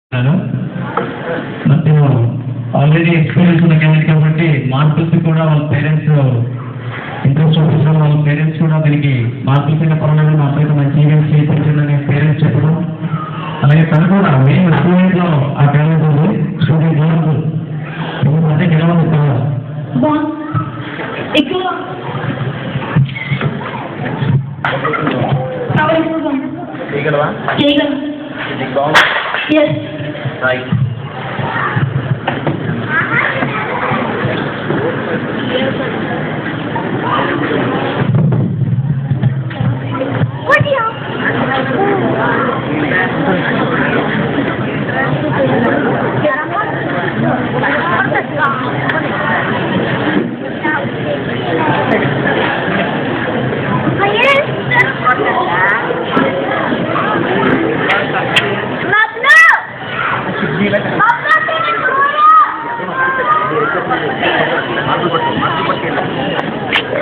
నేను already experience ఉన్న candidate కాబట్టి మార్పులకి కూడా వాళ్ళ పేరెంట్స్ ఇంట్రెస్ట్ చూపించడం వాళ్ళ పేరెంట్స్ కూడా దీనికి మార్పుల కింద పర్వాలేదు మా అబ్బాయికి మంచి ఈవెంట్స్ చేయించండి పేరెంట్స్ చెప్పడం అలాగే తను కూడా మెయిన్ స్టూడెంట్ లో ఆ టాలెంట్ ఉంది స్టూడెంట్ గెలవదు అదే గెలవాలి తను బాగుంది ఎక్కువ కవర్ ఎక్కువ బాగుంది చేయగలవా చేయగలను నీకు బాగుంది ఎస్ రైట్ మార్పులు పట్టు మార్పులు పట్టుకెళ్ళి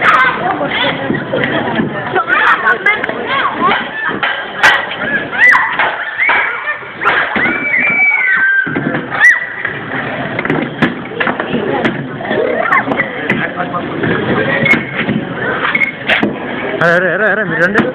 అరే అరే అరే మీరు రండి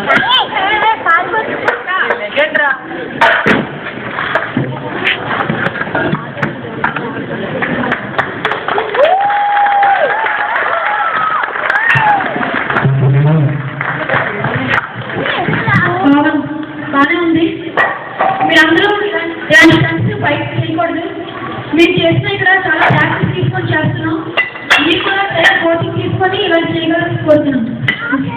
బాగుంది బాగానే ఉంది మీరందరూ ఇలాంటి స్టెప్స్ బయట చేయకూడదు మీరు చేసిన ఇక్కడ చాలా ప్రాక్టీస్ తీసుకొని చేస్తున్నాం మీరు కూడా చాలా కోచింగ్ తీసుకొని ఇలా చేయగలరు